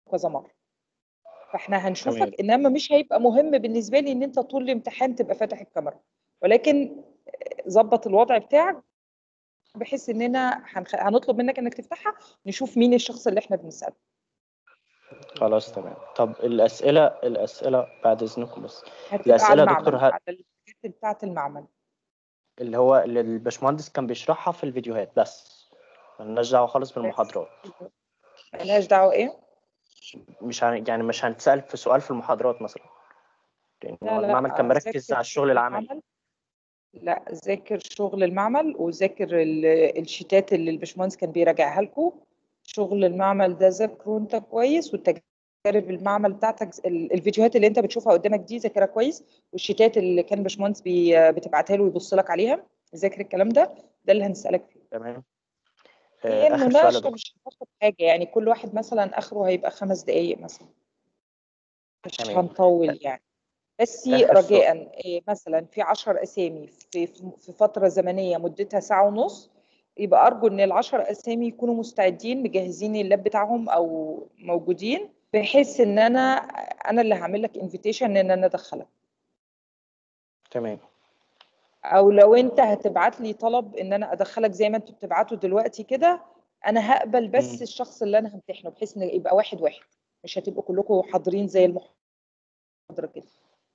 كذا مره فاحنا تمام. هنشوفك انما مش هيبقى مهم بالنسبه لي ان انت طول الامتحان تبقى فاتح الكاميرا ولكن ظبط الوضع بتاعك بحيث اننا هنخ... هنطلب منك انك تفتحها نشوف مين الشخص اللي احنا بنساله خلاص تمام طب الاسئله الاسئله بعد اذنكم بس هتبقى الأسئلة على يا المعمل دكتور ه- على الحاجات بتاعه المعمل اللي هو اللي الباشمهندس كان بيشرحها في الفيديوهات بس ملناش دعوه خالص بالمحاضرات ملهاش دعوه ايه مش هن... يعني مش هنتسال في سؤال في المحاضرات مثلا لان لا هو لا المعمل كان مركز ذاكر على الشغل العملي المعمل. لا ذاكر شغل المعمل وذاكر ال- الشيتات اللي الباشمهندس كان بيراجعها لكم شغل المعمل ده ذاكره انت كويس والتجارب المعمل بتاعتك ال- الفيديوهات اللي انت بتشوفها قدامك دي ذاكرها كويس والشيتات اللي كان الباشمهندس بي- بتبعتها له ويبص لك عليها ذاكر الكلام ده ده اللي هنسالك فيه تمام هي آه، اخر سؤال يا المناقشه دكتور مش هتاخد حاجه يعني كل واحد مثلا اخره هيبقى خمس دقائق مثلا مش تمام. هنطول يعني بس آخر سؤال. رجاء إيه، مثلا في 10 اسامي في في فتره زمنيه مدتها ساعه ونص يبقى ارجو ان العشر اسامي يكونوا مستعدين مجهزين اللاب بتاعهم او موجودين بحيث ان انا انا اللي هعمل لك انفيتيشن ان انا ادخلك تمام او لو انت هتبعت لي طلب ان انا ادخلك زي ما انتوا بتبعتوا دلوقتي كده انا هقبل بس مم. الشخص اللي انا همتحنه بحيث ان يبقى واحد واحد مش هتبقوا كلكم حاضرين زي المحاضره كده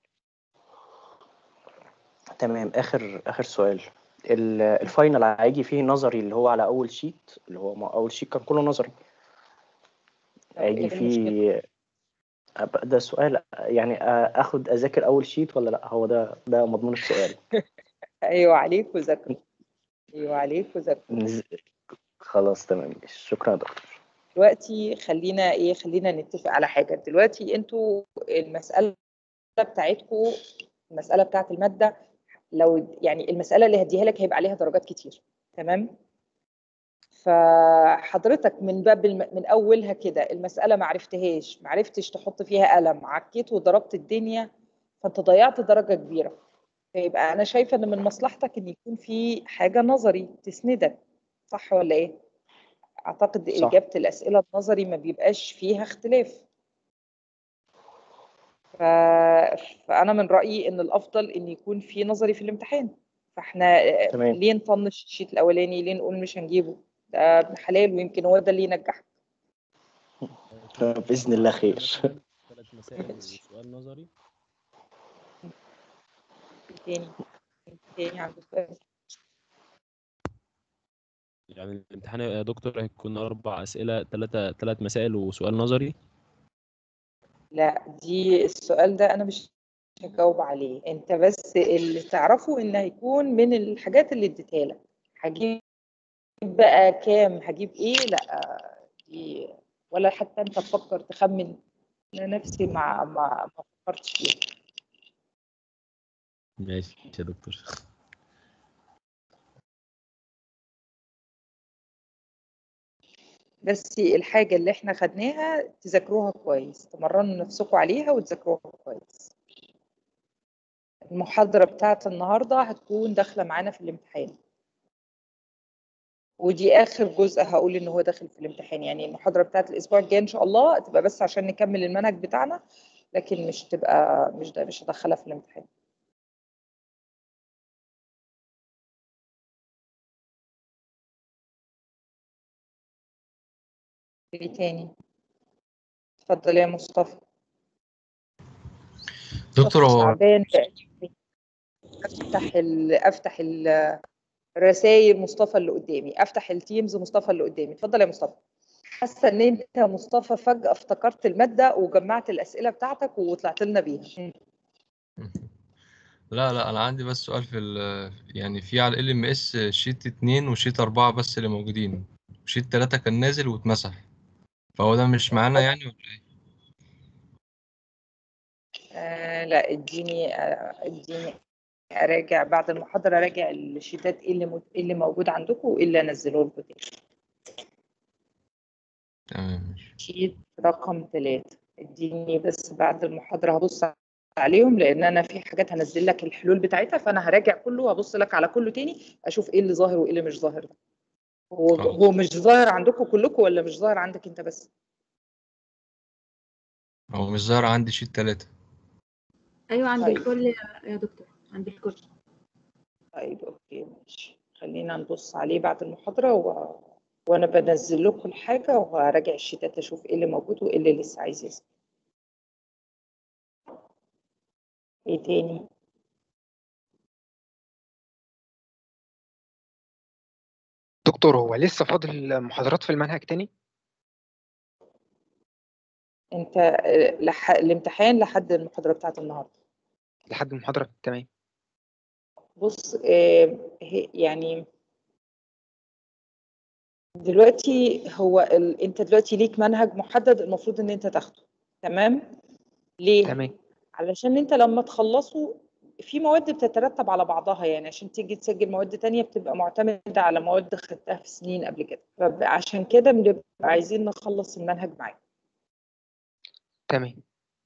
تمام اخر اخر سؤال ال- الفاينل هيجي فيه نظري اللي هو على اول شيت اللي هو ما اول شيت كان كله نظري طب إيه هيجي المشكلة؟ فيه أبقى ده سؤال يعني آ- اخد اذاكر اول شيت ولا لا هو ده ده مضمون السؤال ايوه عليك وذاكر ايوه عليك وذاكر نز- خلاص تمام ماشي. شكرا يا دكتور دلوقتي خلينا ايه خلينا نتفق على حاجه دلوقتي انتوا المساله بتاعتكم المساله بتاعت الماده لو يعني المساله اللي هديها لك هيبقى عليها درجات كتير تمام فحضرتك من باب الم... من اولها كده المساله ما عرفتهاش ما عرفتش تحط فيها قلم عكيت وضربت الدنيا فانت ضيعت درجه كبيره فيبقى انا شايفه ان من مصلحتك ان يكون في حاجه نظري تسندك صح ولا ايه اعتقد صح. اجابه الاسئله النظري ما بيبقاش فيها اختلاف ف... فانا من رايي ان الافضل ان يكون في نظري في الامتحان فاحنا تمام. ليه نطنش الشيت الاولاني ليه نقول مش هنجيبه ده ابن حلال ويمكن هو ده اللي ينجحك باذن الله خير ثلاث مسائل وسؤال نظري تاني تاني عنده سؤال يعني الامتحان يا دكتور هيكون أربع أسئلة ثلاثة ثلاث مسائل وسؤال نظري لا دي السؤال ده انا مش هجاوب عليه انت بس اللي تعرفه ان هيكون من الحاجات اللي اديتها لك هجيب بقى كام هجيب ايه لا دي ولا حتى انت تفكر تخمن انا نفسي ما ما ما فكرتش فيها ماشي يا دكتور بس الحاجة اللي احنا خدناها تذاكروها كويس تمرنوا نفسكم عليها وتذاكروها كويس المحاضرة بتاعت النهاردة هتكون داخلة معانا في الامتحان ودي آخر جزء هقول إن هو داخل في الامتحان يعني المحاضرة بتاعت الأسبوع الجاي إن شاء الله تبقى بس عشان نكمل المنهج بتاعنا لكن مش تبقى مش ده مش هدخلها في الامتحان ايه تاني اتفضل يا مصطفى دكتور مصطفى هو شعبان افتح ال... افتح الرسائل مصطفى اللي قدامي افتح التيمز مصطفى اللي قدامي اتفضل يا مصطفى حاسه ان انت يا مصطفى فجاه افتكرت الماده وجمعت الاسئله بتاعتك وطلعت لنا بيها لا لا انا عندي بس سؤال في ال يعني في على ال ام اس شيت اتنين وشيت اربعة بس اللي موجودين شيت تلاتة كان نازل واتمسح فهو ده مش معانا يعني ولا ايه؟ آه لا اديني آه اديني اراجع بعد المحاضره اراجع الشيتات ايه اللي مو- إيه اللي موجود عندكم وايه اللي انزله لكم تاني تمام ماشي شيت رقم ثلاثة اديني بس بعد المحاضرة هبص عليهم لأن أنا في حاجات هنزل لك الحلول بتاعتها فأنا هراجع كله وهبص لك على كله تاني أشوف إيه اللي ظاهر وإيه اللي مش ظاهر هو خلاص. هو مش ظاهر عندكم كلكم ولا مش ظاهر عندك أنت بس؟ هو مش ظاهر عندي شيت تلاتة ايوه عند طيب. الكل يا يا دكتور عند الكل طيب اوكي ماشي خلينا نبص عليه بعد المحاضرة و... وانا بنزل لكم الحاجة وهراجع الشيتات اشوف ايه اللي موجود وايه اللي لسه عايز يسأل ايه تاني دكتور هو لسه فاضل محاضرات في المنهج تاني انت آه، لح... الامتحان لحد المحاضرة بتاعت النهاردة لحد المحاضرة تمام بص آه، هي- يعني دلوقتي هو ال... انت دلوقتي ليك منهج محدد المفروض ان انت تاخده تمام ليه تمام علشان انت لما تخلصوا في مواد بتترتب على بعضها يعني عشان تيجي تسجل مواد تانية بتبقى معتمدة على مواد خدتها في سنين قبل كده فعشان كده بنبقى عايزين نخلص المنهج معاك تمام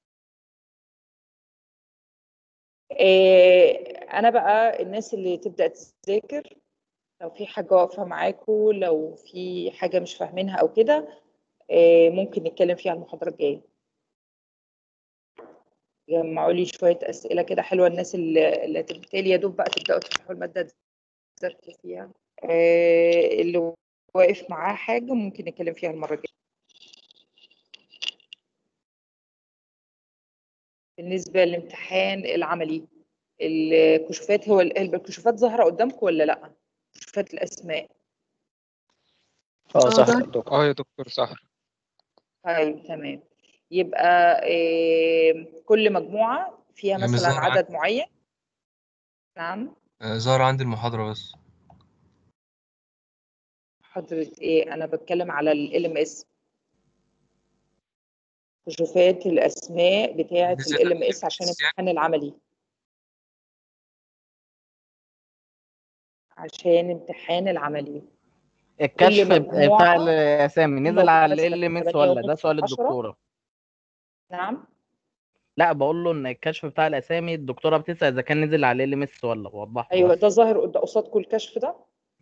إيه انا بقى الناس اللي تبدأ تذاكر لو في حاجة واقفة معاكوا لو في حاجة مش فاهمينها او كده إيه ممكن نتكلم فيها المحاضرة الجاية جمعوا لي شوية أسئلة كده حلوة الناس اللي اللي بالتالي يا دوب بقى تبدأوا تفتحوا المادة تذاكروا فيها آه، اللي واقف معاه حاجة ممكن نتكلم فيها المرة الجاية بالنسبة للامتحان العملي الكشوفات هو ال- الكشوفات ظاهرة قدامكم ولا لأ؟ كشوفات الأسماء اه اه صح ظهر. يا دكتور اه يا دكتور صح طيب تمام يبقى آه، كل مجموعة فيها يعني مثلا ظاهر عدد معين نعم آه، ظهر عندي المحاضرة بس حضرة ايه انا بتكلم على ال ام اس كشوفات الاسماء بتاعه نزل ال ام اس عشان LMS الامتحان العملي عشان امتحان العملي الكشف كل ب- مجموعة بتاع الاسامي موجود نزل على مثلا ال ام اس 8 ولا ده ونص سؤال 10 الدكتوره نعم لا بقول له ان الكشف بتاع الاسامي الدكتوره بتسال اذا كان نزل على ال ام اس ولا وضح له ايوه بس ده ظاهر قد- قصادكم الكشف ده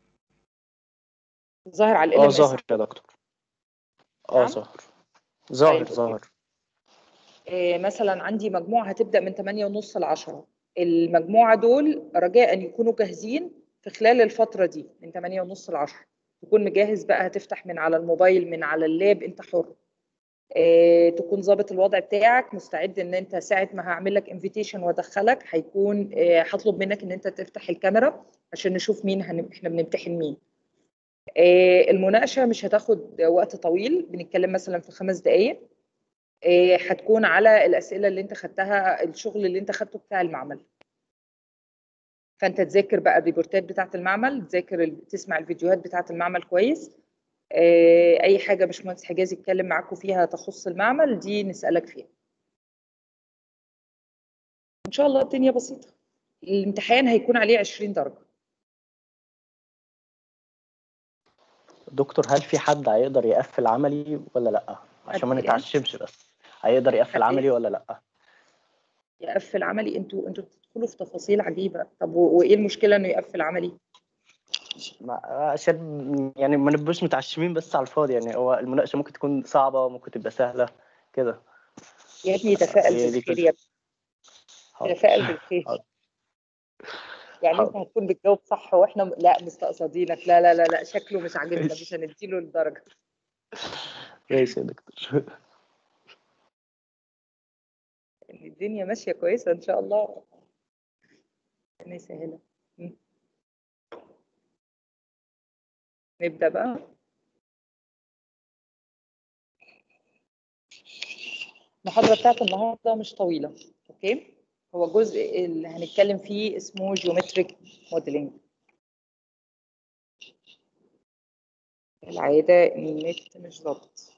ظاهر على ال اه ام اس ظاهر يا دكتور اه نعم ظاهر ظاهر طيب، أوكي. ظاهر إيه مثلا عندي مجموعة هتبدأ من 8 ونص ل 10 المجموعة دول رجاء يكونوا جاهزين في خلال الفترة دي من 8 ونص ل 10 تكون مجهز بقى هتفتح من على الموبايل من على اللاب انت حر إيه تكون ظابط الوضع بتاعك مستعد ان انت ساعة ما هعمل لك انفيتيشن وادخلك هيكون إيه هطلب منك ان انت تفتح الكاميرا عشان نشوف مين هن... احنا بنمتحن مين إيه المناقشة مش هتاخد وقت طويل بنتكلم مثلا في خمس دقايق إيه، هتكون على الأسئلة اللي انت خدتها الشغل اللي انت خدته بتاع المعمل فانت تذاكر بقى الريبورتات بتاعة المعمل تذاكر ال- تسمع الفيديوهات بتاعة المعمل كويس إيه، اي حاجة باشمهندس حجازي يتكلم معاكم فيها تخص المعمل دي نسألك فيها ان شاء الله الدنيا بسيطة الامتحان هيكون عليه 20 درجة دكتور هل في حد هيقدر يقفل عملي ولا لا عشان ما حد إيه؟ نتعشمش بس هيقدر حد يقفل إيه؟ عملي ولا لا يقفل عملي انتوا انتوا بتدخلوا في تفاصيل عجيبة طب و- وايه المشكلة انه يقفل عملي ما- عشان يعني ما نبقوش متعشمين بس على الفاضي يعني هو المناقشه ممكن تكون صعبه ممكن تبقى سهله كده يا ابني تفائل هي دي بالخير كده. يا ابني حاضر. تفائل بالخير حاضر. يعني انت حاضر. هتكون بتجاوب صح واحنا م- لا مستقصدينك لا لا لا لا شكله مش عاجبنا مش هنديله الدرجه ماشي يا دكتور يعني الدنيا ماشيه كويسه ان شاء الله ربنا يسهلها م. نبدا بقى المحاضره بتاعت النهارده مش طويله اوكي هو جزء اللي هنتكلم فيه اسمه جيومتريك موديلنج العاده ان النت مش ظابط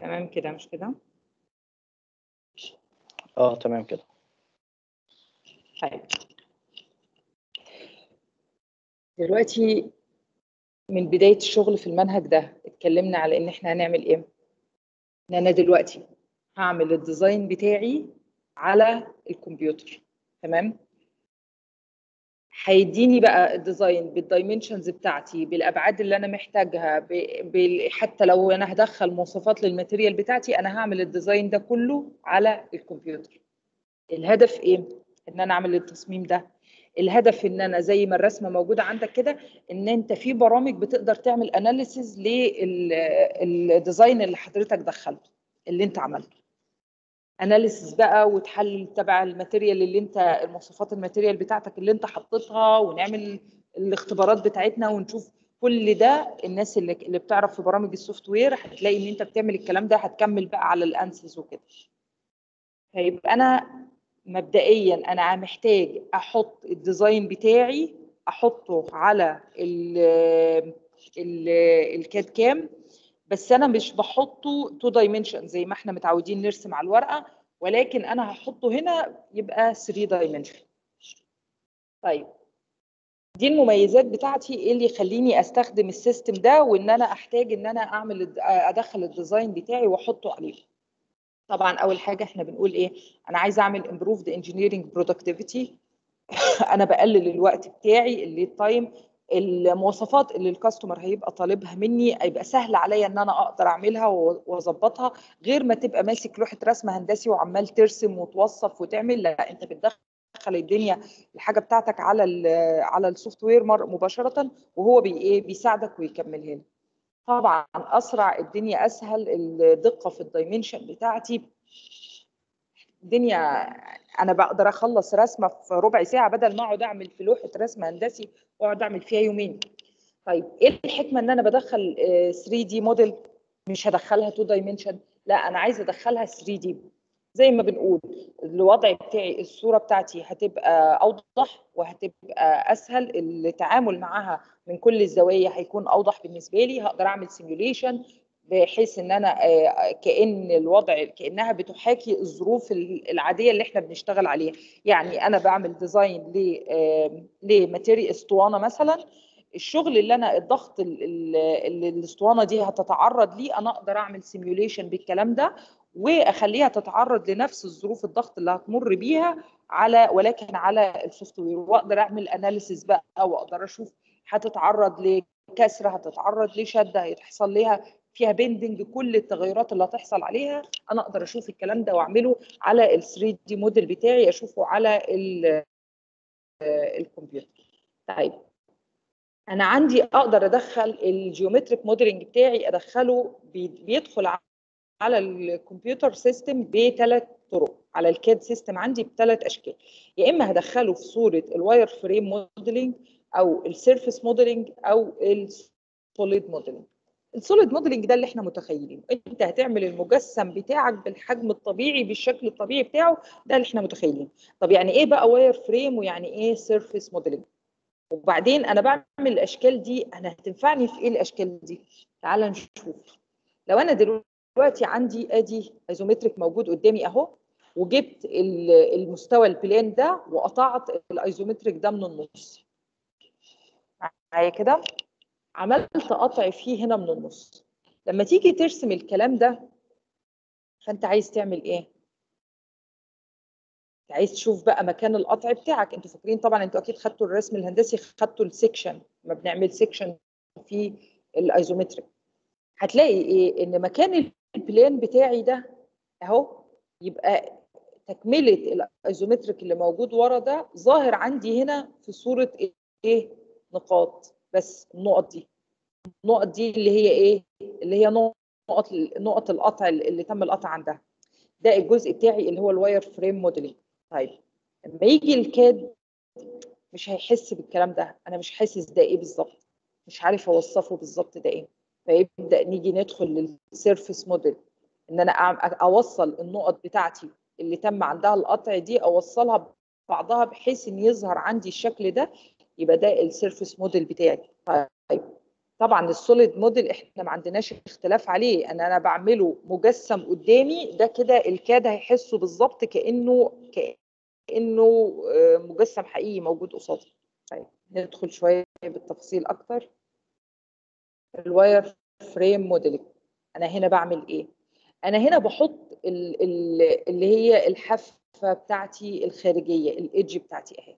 تمام كده مش كده اه تمام كده طيب دلوقتي من بداية الشغل في المنهج ده اتكلمنا على ان احنا هنعمل ايه ان انا دلوقتي هعمل الديزاين بتاعي على الكمبيوتر تمام هيديني بقى الديزاين بالدايمنشنز بتاعتي بالابعاد اللي انا محتاجها ب... بال... حتى لو انا هدخل مواصفات للماتيريال بتاعتي انا هعمل الديزاين ده كله على الكمبيوتر الهدف ايه ان انا اعمل التصميم ده الهدف ان انا زي ما الرسمه موجوده عندك كده ان انت في برامج بتقدر تعمل اناليسيز للديزاين اللي حضرتك دخلته اللي انت عملته اناليسيس بقى وتحلل تبع الماتيريال اللي انت المواصفات الماتيريال بتاعتك اللي انت حطيتها ونعمل الاختبارات بتاعتنا ونشوف كل ده الناس اللي اللي بتعرف في برامج السوفت وير هتلاقي ان انت بتعمل الكلام ده هتكمل بقى على الانسز وكده فيبقى انا مبدئيا انا محتاج احط الديزاين بتاعي احطه على ال ال الكاد كام بس انا مش بحطه تو دايمنشن زي ما احنا متعودين نرسم على الورقه ولكن انا هحطه هنا يبقى 3 دايمنشن طيب دي المميزات بتاعتي ايه اللي يخليني استخدم السيستم ده وان انا احتاج ان انا اعمل الد- ادخل الديزاين بتاعي واحطه عليه طبعا اول حاجه احنا بنقول ايه انا عايزه اعمل improved engineering productivity انا بقلل الوقت بتاعي اللي التايم المواصفات اللي الكاستمر هيبقى طالبها مني هيبقى سهل عليا ان انا اقدر اعملها و- واظبطها غير ما تبقى ماسك لوحه رسم هندسي وعمال ترسم وتوصف وتعمل لا انت بتدخل الدنيا الحاجه بتاعتك على ال على السوفت وير مر- مباشره وهو بي ايه بيساعدك ويكملها لك طبعا اسرع الدنيا اسهل الدقه في الدايمنشن بتاعتي الدنيا انا بقدر اخلص رسمه في ربع ساعه بدل ما اقعد اعمل في لوحه رسم هندسي واقعد اعمل فيها يومين طيب ايه الحكمه ان انا بدخل 3 دي موديل مش هدخلها 2 دايمنشن لا انا عايزه ادخلها 3 دي زي ما بنقول الوضع بتاعي الصوره بتاعتي هتبقى اوضح وهتبقى اسهل التعامل معاها من كل الزوايا هيكون اوضح بالنسبه لي هقدر اعمل سيميوليشن بحيث ان انا آه، كان الوضع كانها بتحاكي الظروف العاديه اللي احنا بنشتغل عليها يعني انا بعمل ديزاين ل لماتيريال اسطوانه مثلا الشغل اللي انا الضغط ال- ال- اللي الاسطوانه دي هتتعرض ليه انا اقدر اعمل سيميوليشن بالكلام ده واخليها تتعرض لنفس الظروف الضغط اللي هتمر بيها على ولكن على السوفت وير واقدر اعمل اناليسيس بقى واقدر اشوف هتتعرض لكسره هتتعرض لشده هيحصل لها فيها بيندنج كل التغيرات اللي هتحصل عليها انا اقدر اشوف الكلام ده واعمله على ال 3 دي موديل بتاعي اشوفه على ال- آه، الكمبيوتر طيب انا عندي اقدر ادخل الجيومتريك موديلنج بتاعي ادخله بي- بيدخل على الكمبيوتر سيستم بثلاث طرق على الكاد سيستم عندي بثلاث اشكال يا اما هدخله في صوره الواير فريم موديلنج او السيرفيس موديلنج او السوليد موديلنج السوليد موديلنج ده اللي احنا متخيلينه انت هتعمل المجسم بتاعك بالحجم الطبيعي بالشكل الطبيعي بتاعه ده اللي احنا متخيلينه طب يعني ايه بقى واير فريم ويعني ايه سيرفيس موديلنج وبعدين انا بعمل الاشكال دي انا هتنفعني في ايه الاشكال دي تعال نشوف لو انا دلوقتي عندي ادي ايزومتريك موجود قدامي اهو وجبت ال- المستوى البلان ده وقطعت الايزومتريك ده من النص معايا كده عملت قطع فيه هنا من النص لما تيجي ترسم الكلام ده فانت عايز تعمل ايه انت عايز تشوف بقى مكان القطع بتاعك انتوا فاكرين طبعا انتوا اكيد خدتوا الرسم الهندسي خدتوا السكشن ما بنعمل سكشن في الايزومتريك هتلاقي ايه ان مكان البلان بتاعي ده اهو يبقى تكمله الايزومتريك اللي موجود ورا ده ظاهر عندي هنا في صوره ايه نقاط بس النقط دي النقط دي اللي هي ايه اللي هي نقط نقط القطع اللي تم القطع عندها ده الجزء بتاعي اللي هو الواير فريم موديلنج طيب لما يجي الكاد مش هيحس بالكلام ده انا مش حاسس ده ايه بالظبط مش عارف اوصفه بالظبط ده ايه فيبدا نيجي ندخل للسيرفيس موديل ان انا أعم- اوصل النقط بتاعتي اللي تم عندها القطع دي اوصلها ببعضها بحيث ان يظهر عندي الشكل ده يبقى ده السيرفيس موديل بتاعي طيب طبعا السوليد موديل احنا ما عندناش اختلاف عليه ان انا بعمله مجسم قدامي ده كده الكاد هيحسه بالظبط كانه كانه آه، مجسم حقيقي موجود قصادي طيب ندخل شويه بالتفاصيل اكتر الواير فريم موديلنج انا هنا بعمل ايه انا هنا بحط ال- ال- اللي هي الحافه بتاعتي الخارجيه الايدج بتاعتي اهي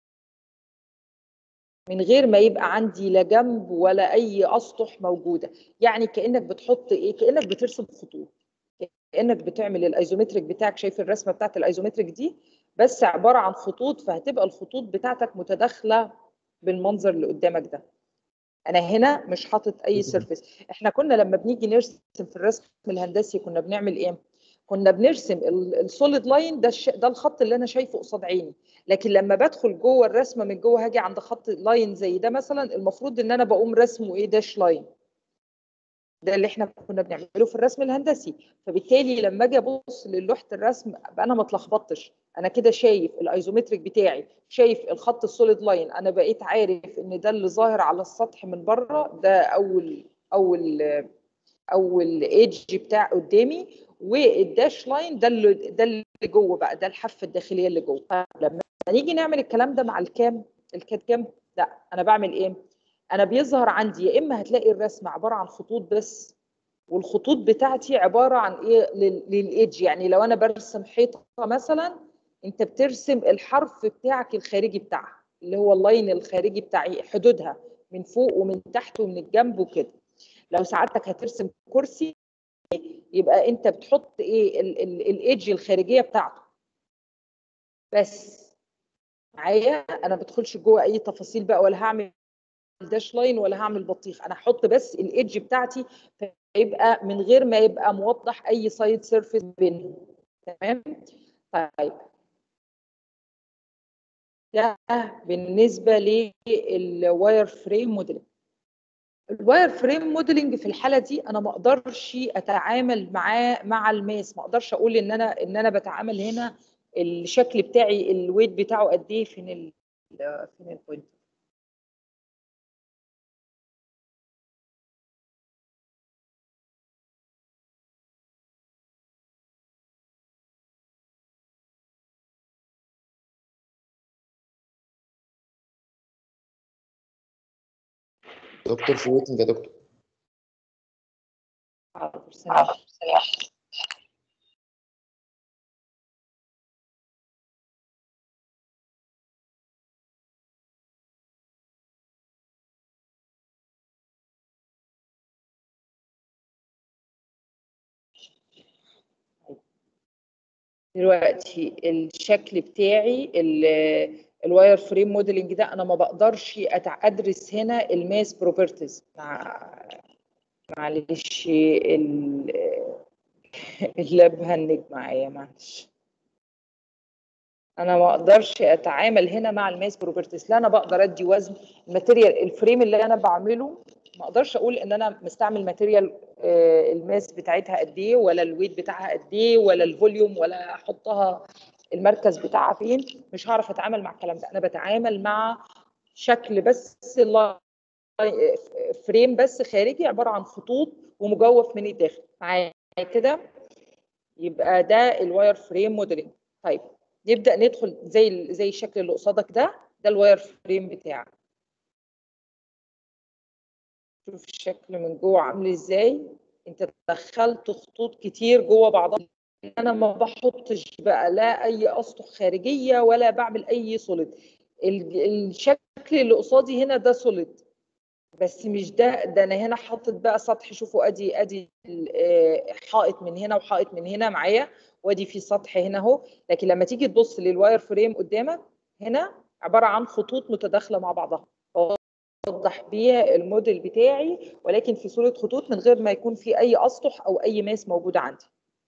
من غير ما يبقى عندي لا جنب ولا اي اسطح موجوده يعني كانك بتحط ايه كانك بترسم خطوط كانك بتعمل الايزومتريك بتاعك شايف الرسمه بتاعت الايزومتريك دي بس عباره عن خطوط فهتبقى الخطوط بتاعتك متداخله بالمنظر اللي قدامك ده انا هنا مش حاطط اي سيرفيس احنا كنا لما بنيجي نرسم في الرسم الهندسي كنا بنعمل ايه كنا بنرسم السوليد لاين ده الش... ده الخط اللي انا شايفه قصاد عيني لكن لما بدخل جوه الرسمه من جوه هاجي عند خط لاين زي ده مثلا المفروض ان انا بقوم رسمه ايه داش لاين ده اللي احنا كنا بنعمله في الرسم الهندسي فبالتالي لما اجي ابص للوحه الرسم ابقى انا ما اتلخبطتش انا كده شايف الايزومتريك بتاعي شايف الخط السوليد لاين انا بقيت عارف ان ده اللي ظاهر على السطح من بره ده اول اول اول ايدج بتاع قدامي والداش لاين ده اللي ده اللي جوه بقى ده الحافه الداخليه اللي جوه لما نيجي نعمل الكلام ده مع الكام الكاد كام لا انا بعمل ايه انا بيظهر عندي يا اما هتلاقي الرسم عباره عن خطوط بس والخطوط بتاعتي عباره عن ايه للايدج يعني لو انا برسم حيطه مثلا انت بترسم الحرف بتاعك الخارجي بتاعها اللي هو اللاين الخارجي بتاعي حدودها من فوق ومن تحت ومن الجنب وكده لو سعادتك هترسم كرسي يبقى انت بتحط ايه الايدج الخارجيه بتاعته بس معايا انا ما بدخلش جوه اي تفاصيل بقى ولا هعمل داش لاين ولا هعمل بطيخ انا هحط بس الايدج بتاعتي فيبقى من غير ما يبقى موضح اي سايد سيرفيس بينهم تمام طيب ده بالنسبه للواير فريم موديلنج الواير فريم موديلنج في الحاله دي انا ما اقدرش اتعامل معاه مع الماس ما اقدرش اقول ان انا ان انا بتعامل هنا الشكل بتاعي الويت بتاعه قد ايه فين ال فين البوينت دكتور في ويتنج يا دكتور حاضر سلام دلوقتي الشكل بتاعي الواير فريم موديلنج ده انا ما بقدرش أتع- ادرس هنا الماس بروبرتيز مع معلش ال- اللاب هنج معايا معلش انا ما اقدرش اتعامل هنا مع الماس بروبرتيز لا انا بقدر ادي وزن الماتيريال الفريم اللي انا بعمله ما اقدرش اقول ان انا مستعمل ماتيريال آه، الماس بتاعتها قد ايه ولا الويت بتاعها قد ايه ولا الفوليوم ولا احطها المركز بتاعها فين مش هعرف اتعامل مع الكلام ده انا بتعامل مع شكل بس اللا- فريم بس خارجي عباره عن خطوط ومجوف من الداخل معايا كده يبقى ده الواير فريم موديلنج طيب نبدا ندخل زي ال- زي الشكل اللي قصادك ده ده الواير فريم بتاعك شوف الشكل من جوه عامل ازاي انت دخلت خطوط كتير جوه بعضها انا ما بحطش بقى لا اي اسطح خارجيه ولا بعمل اي سوليد ال- الشكل اللي قصادي هنا ده سوليد بس مش ده ده انا هنا حاطط بقى سطح شوفوا ادي ادي ال- آه، حائط من هنا وحائط من هنا معايا وادي في سطح هنا اهو لكن لما تيجي تبص للواير فريم قدامك هنا عباره عن خطوط متداخله مع بعضها اوضح بيها الموديل بتاعي ولكن في صوره خطوط من غير ما يكون في اي اسطح او اي ماس موجوده عندي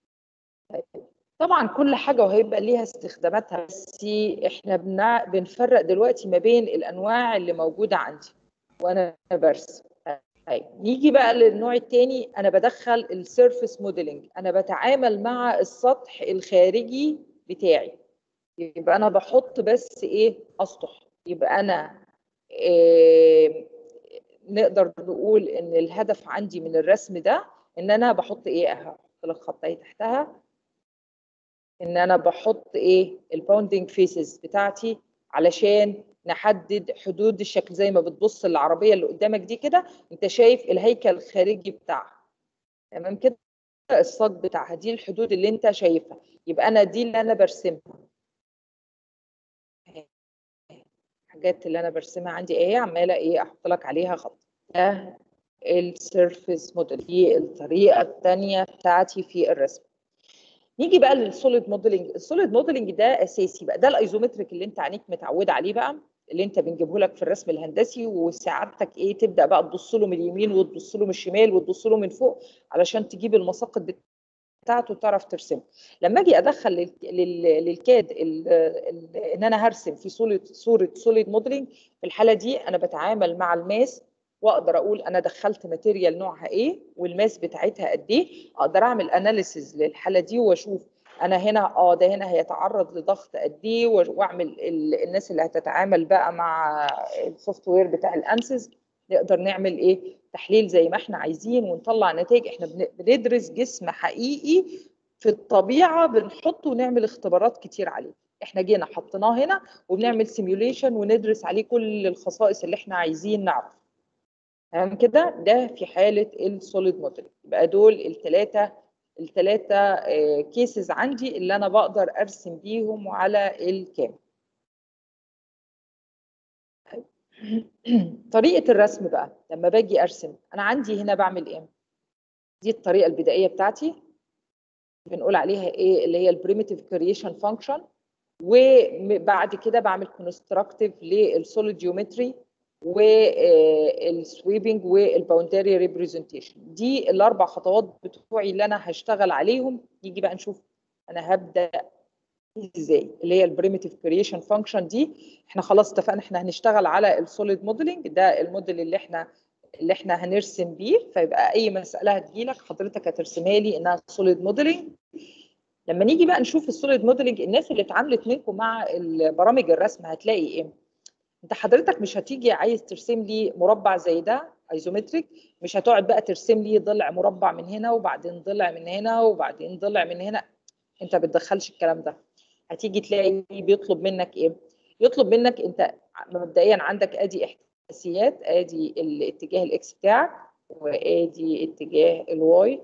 طبعا كل حاجه وهيبقى ليها استخداماتها بس احنا بنع... بنفرق دلوقتي ما بين الانواع اللي موجوده عندي وانا برسم طيب نيجي بقى للنوع الثاني انا بدخل السيرفيس موديلنج انا بتعامل مع السطح الخارجي بتاعي يبقى انا بحط بس ايه اسطح يبقى انا إيه نقدر نقول ان الهدف عندي من الرسم ده ان انا بحط ايه اهو احط لك خط اهي تحتها ان انا بحط ايه الباوندنج فيسز بتاعتي علشان نحدد حدود الشكل زي ما بتبص العربيه اللي قدامك دي كده انت شايف الهيكل الخارجي بتاعها تمام كده الصاج بتاعها دي الحدود اللي انت شايفها يبقى انا دي اللي انا برسمها الحاجات اللي انا برسمها عندي ايه عماله ايه احط لك عليها خط ده السيرفيس موديل دي الطريقه الثانيه بتاعتي في الرسم نيجي بقى للسوليد موديلنج السوليد موديلنج ده اساسي بقى ده الايزومتريك اللي انت عينيك متعوده عليه بقى اللي انت بنجيبه لك في الرسم الهندسي وسعادتك ايه تبدا بقى تبص له من اليمين وتبص له من الشمال وتبص له من فوق علشان تجيب المساقط بتاعته وتعرف ترسمه لما اجي ادخل لل- لل- للكاد ال- ال- ان انا هرسم في صوره صوره سوليد موديلنج في الحاله دي انا بتعامل مع الماس واقدر اقول انا دخلت ماتيريال نوعها ايه والماس بتاعتها قد ايه اقدر اعمل اناليسيز للحاله دي واشوف انا هنا اه ده هنا هيتعرض لضغط قد ايه و- واعمل ال- الناس اللي هتتعامل بقى مع السوفت وير بتاع الانسز نقدر نعمل ايه تحليل زي ما احنا عايزين ونطلع نتائج احنا بن- بندرس جسم حقيقي في الطبيعه بنحطه ونعمل اختبارات كتير عليه احنا جينا حطيناه هنا وبنعمل سيميوليشن وندرس عليه كل الخصائص اللي احنا عايزين نعرف تمام كده ده في حاله السوليد موديل يبقى دول الثلاثه الثلاثه كيسز عندي اللي انا بقدر ارسم بيهم على الكام طريقه الرسم بقى لما باجي ارسم انا عندي هنا بعمل ايه دي الطريقه البدائيه بتاعتي بنقول عليها ايه اللي هي البريميتيف كرييشن فانكشن وبعد كده بعمل كونستراكتيف للسوليد جيومتري والسويبنج والباوندري ريبريزنتيشن دي الاربع خطوات بتوعي اللي انا هشتغل عليهم يجي بقى نشوف انا هبدا ازاي اللي هي البريميتيف كرييشن فانكشن دي احنا خلاص اتفقنا احنا هنشتغل على السوليد موديلنج ده الموديل اللي احنا اللي احنا هنرسم بيه فيبقى اي مساله هتجيلك حضرتك هترسمها لي انها سوليد موديلنج لما نيجي بقى نشوف السوليد موديلنج الناس اللي اتعاملت منكم مع برامج الرسم هتلاقي ايه انت حضرتك مش هتيجي عايز ترسم لي مربع زي ده ايزومتريك مش هتقعد بقى ترسم لي ضلع مربع من هنا وبعدين ضلع من هنا وبعدين ضلع من هنا انت بتدخلش الكلام ده هتيجي تلاقي بيطلب منك ايه يطلب منك انت مبدئيا عندك ادي احداثيات ادي الاتجاه الاكس بتاعك وادي اتجاه الواي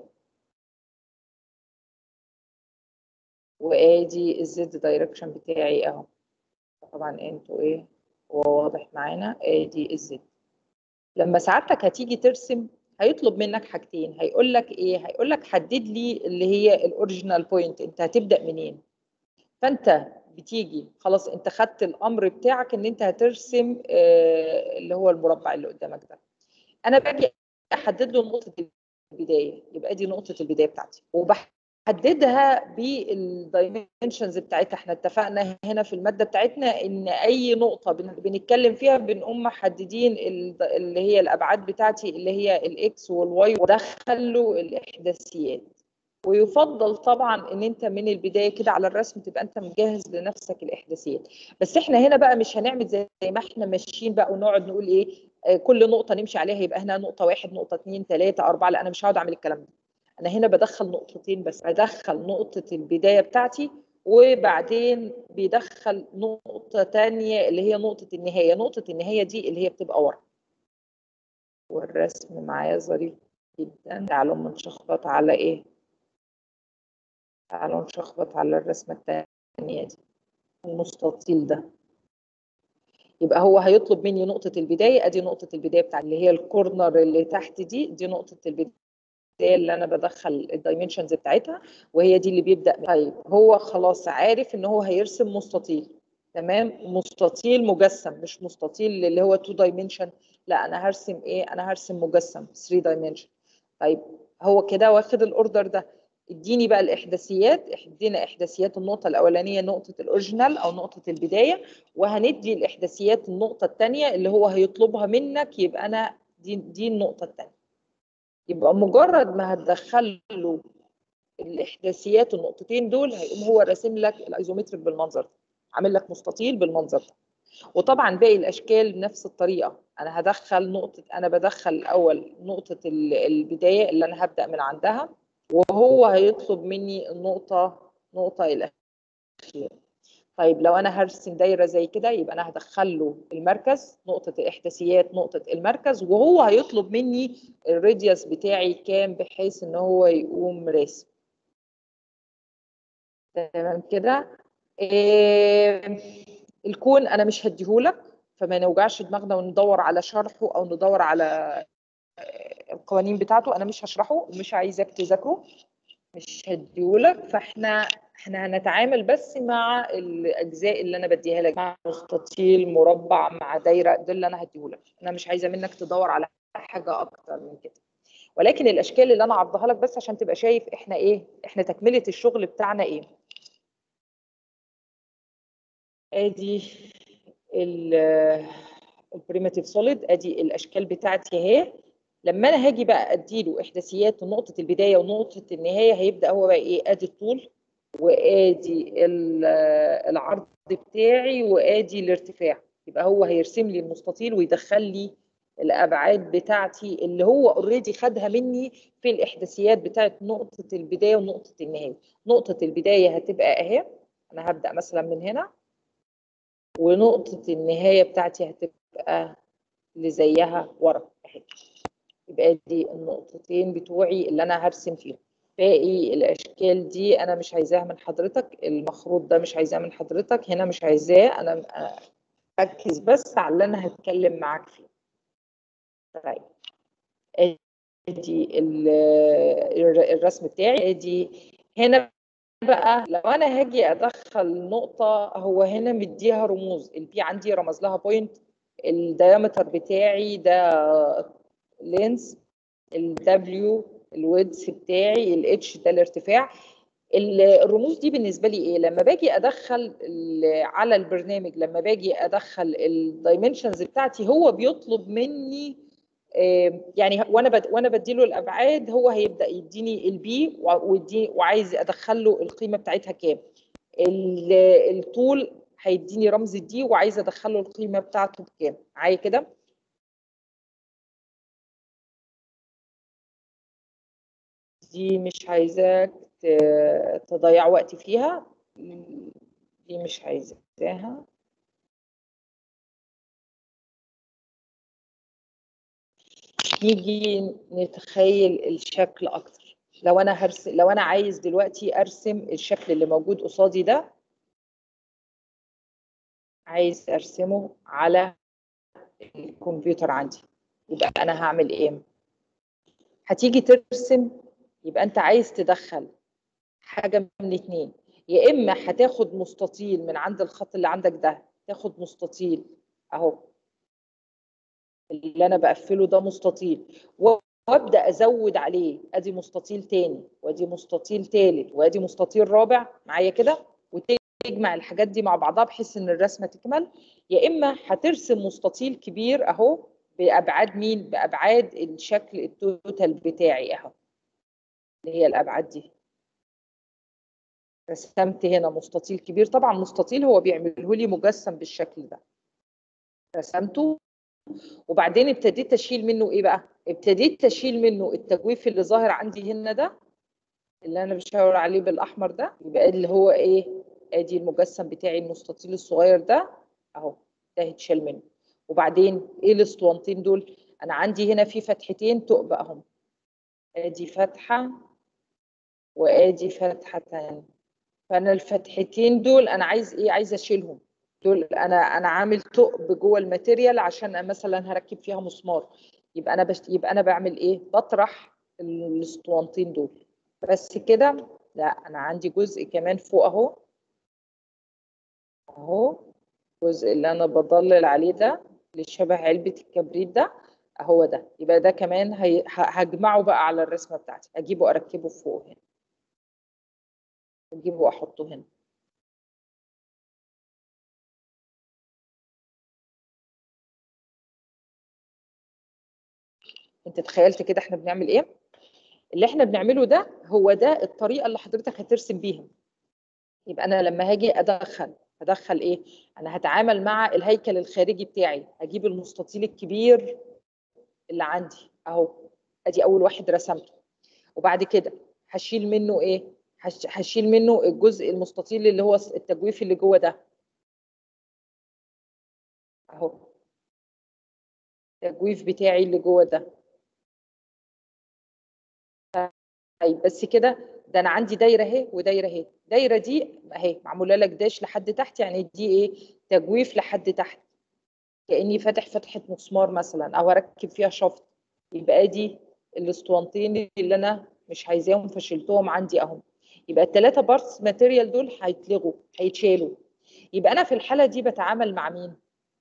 وادي الزد دايركشن بتاعي اهو طبعا انتوا ايه هو واضح معانا ادي الزد لما سعادتك هتيجي ترسم هيطلب منك حاجتين هيقول لك ايه هيقول لك حدد لي اللي هي الاوريجينال بوينت انت هتبدا منين فانت بتيجي خلاص انت خدت الامر بتاعك ان انت هترسم آه اللي هو المربع اللي قدامك ده انا باجي احدد له نقطه البدايه يبقى دي نقطه البدايه بتاعتي وبحددها بالدايمنشنز بتاعتها احنا اتفقنا هنا في الماده بتاعتنا ان اي نقطه بنتكلم فيها بنقوم محددين اللي هي الابعاد بتاعتي اللي هي الاكس والواي ودخل له الاحداثيات ويفضل طبعا ان انت من البدايه كده على الرسم تبقى انت مجهز لنفسك الاحداثيات بس احنا هنا بقى مش هنعمل زي ما احنا ماشيين بقى ونقعد نقول ايه آه كل نقطه نمشي عليها يبقى هنا نقطه واحد نقطه اثنين ثلاثه اربعه لا انا مش هقعد اعمل الكلام ده انا هنا بدخل نقطتين بس بدخل نقطه البدايه بتاعتي وبعدين بيدخل نقطه ثانيه اللي هي نقطه النهايه نقطه النهايه دي اللي هي بتبقى ورا والرسم معايا ظريف جدا تعالوا نشخبط على ايه تعالوا نشخبط على الرسمة الثانية دي المستطيل ده يبقى هو هيطلب مني نقطة البداية ادي نقطة البداية بتاع اللي هي الكورنر اللي تحت دي دي نقطة البداية اللي انا بدخل الدايمنشنز بتاعتها وهي دي اللي بيبدأ طيب هو خلاص عارف ان هو هيرسم مستطيل تمام مستطيل مجسم مش مستطيل اللي هو 2 دايمنشن لا انا هرسم ايه انا هرسم مجسم 3 دايمنشن طيب هو كده واخد الاوردر ده اديني بقى الاحداثيات ادينا احداثيات النقطه الاولانيه نقطه الاوريجينال او نقطه البدايه وهندي الاحداثيات النقطه الثانيه اللي هو هيطلبها منك يبقى انا دي دي النقطه الثانيه يبقى مجرد ما هتدخل له الاحداثيات النقطتين دول هيقوم هو راسم لك الايزومتريك بالمنظر ده عامل لك مستطيل بالمنظر ده وطبعا باقي الاشكال بنفس الطريقه انا هدخل نقطه انا بدخل الاول نقطه ال- البدايه اللي انا هبدا من عندها وهو هيطلب مني النقطه نقطه الاخيره طيب لو انا هرسم دايره زي كده يبقى انا هدخل له المركز نقطه الاحداثيات نقطه المركز وهو هيطلب مني الراديوس بتاعي كام بحيث ان هو يقوم راسم تمام كده إيه الكون انا مش هديهولك فما نوجعش دماغنا وندور على شرحه او ندور على آه، القوانين بتاعته انا مش هشرحه ومش عايزك تذاكره مش هديهولك فاحنا احنا هنتعامل بس مع الاجزاء اللي انا بديها لك مع مستطيل مربع مع دايره ده اللي انا هديهولك انا مش عايزه منك تدور على حاجه اكتر من كده ولكن الاشكال اللي انا عرضها لك بس عشان تبقى شايف احنا ايه احنا تكمله الشغل بتاعنا ايه ادي البريمتيف سوليد ادي الاشكال بتاعتي اهي لما انا هاجي بقى اديله احداثيات نقطه البدايه ونقطه النهايه هيبدا هو بقى ايه ادي الطول وادي ال- العرض بتاعي وادي الارتفاع يبقى هو هيرسم لي المستطيل ويدخل لي الابعاد بتاعتي اللي هو اوريدي خدها مني في الاحداثيات بتاعت نقطه البدايه ونقطه النهايه نقطه البدايه هتبقى اهي انا هبدا مثلا من هنا ونقطه النهايه بتاعتي هتبقى اللي زيها ورا اهي يبقى دي النقطتين بتوعي اللي انا هرسم فيهم باقي الاشكال دي انا مش عايزاها من حضرتك المخروط ده مش عايزاه من حضرتك هنا مش عايزاه انا أنا ركز بس على اللي انا هتكلم معاك فيه طيب ادي ال- الرسم بتاعي ادي هنا بقى لو انا هاجي ادخل نقطه هو هنا مديها رموز البي عندي رمز لها بوينت الديامتر بتاعي ده لينس الدبليو الويدث بتاعي الاتش ده الارتفاع ال- الرموز دي بالنسبه لي ايه لما باجي ادخل ال- على البرنامج لما باجي ادخل الدايمنشنز بتاعتي هو بيطلب مني آه، يعني وانا بد وانا بديله الابعاد هو هيبدا يديني البي ويديني وعايز ادخل له القيمه بتاعتها كام ال- الطول هيديني رمز الدي وعايز ادخل له القيمه بتاعته بكام معايا كده دي مش عايزاك ت- تضيع وقت فيها دي مش عايزاها نيجي نتخيل الشكل اكتر لو انا هرسم لو انا عايز دلوقتي ارسم الشكل اللي موجود قصادي ده عايز ارسمه على الكمبيوتر عندي يبقى انا هعمل ايه هتيجي ترسم يبقى انت عايز تدخل حاجه من اتنين يا اما هتاخد مستطيل من عند الخط اللي عندك ده تاخد مستطيل اهو اللي انا بقفله ده مستطيل وابدا ازود عليه ادي مستطيل تاني وادي مستطيل تالت وادي مستطيل رابع معايا كده وتجمع الحاجات دي مع بعضها بحيث ان الرسمه تكمل يا اما هترسم مستطيل كبير اهو بابعاد مين بابعاد الشكل التوتال بتاعي اهو اللي هي الابعاد دي رسمت هنا مستطيل كبير طبعا مستطيل هو بيعمله لي مجسم بالشكل ده رسمته وبعدين ابتديت اشيل منه ايه بقى ابتديت اشيل منه التجويف اللي ظاهر عندي هنا ده اللي انا بشاور عليه بالاحمر ده يبقى اللي هو ايه ادي المجسم بتاعي المستطيل الصغير ده اهو ده هيتشال منه وبعدين ايه الاسطوانتين دول انا عندي هنا في فتحتين تقبق اهم ادي فتحه وادي فتحه تانية فانا الفتحتين دول انا عايز ايه عايز اشيلهم دول انا انا عامل ثقب جوه الماتيريال عشان مثلا هركب فيها مسمار يبقى انا بشت... يبقى انا بعمل ايه بطرح الاسطوانتين دول بس كده لا انا عندي جزء كمان فوق اهو اهو الجزء اللي انا بضلل عليه ده اللي شبه علبة الكبريت ده اهو ده يبقى ده كمان هي... ه- هجمعه بقى على الرسمة بتاعتي اجيبه اركبه فوق هنا اجيبه واحطه هنا انت تخيلت كده احنا بنعمل ايه اللي احنا بنعمله ده هو ده الطريقه اللي حضرتك هترسم بيها يبقى انا لما هاجي ادخل هدخل ايه انا هتعامل مع الهيكل الخارجي بتاعي هجيب المستطيل الكبير اللي عندي اهو ادي اول واحد رسمته وبعد كده هشيل منه ايه هش- هشيل منه الجزء المستطيل اللي هو التجويف اللي جوه ده اهو التجويف بتاعي اللي جوه ده طيب بس كده ده انا عندي دايره اهي ودايره اهي الدايره دي اهي معموله لك داش لحد تحت يعني دي ايه تجويف لحد تحت كاني فاتح فتحه مسمار مثلا او اركب فيها شفط يبقى دي الاسطوانتين اللي انا مش عايزاهم فشلتهم عندي اهم يبقى الثلاثه بارتس ماتيريال دول هيتلغوا هيتشالوا يبقى انا في الحاله دي بتعامل مع مين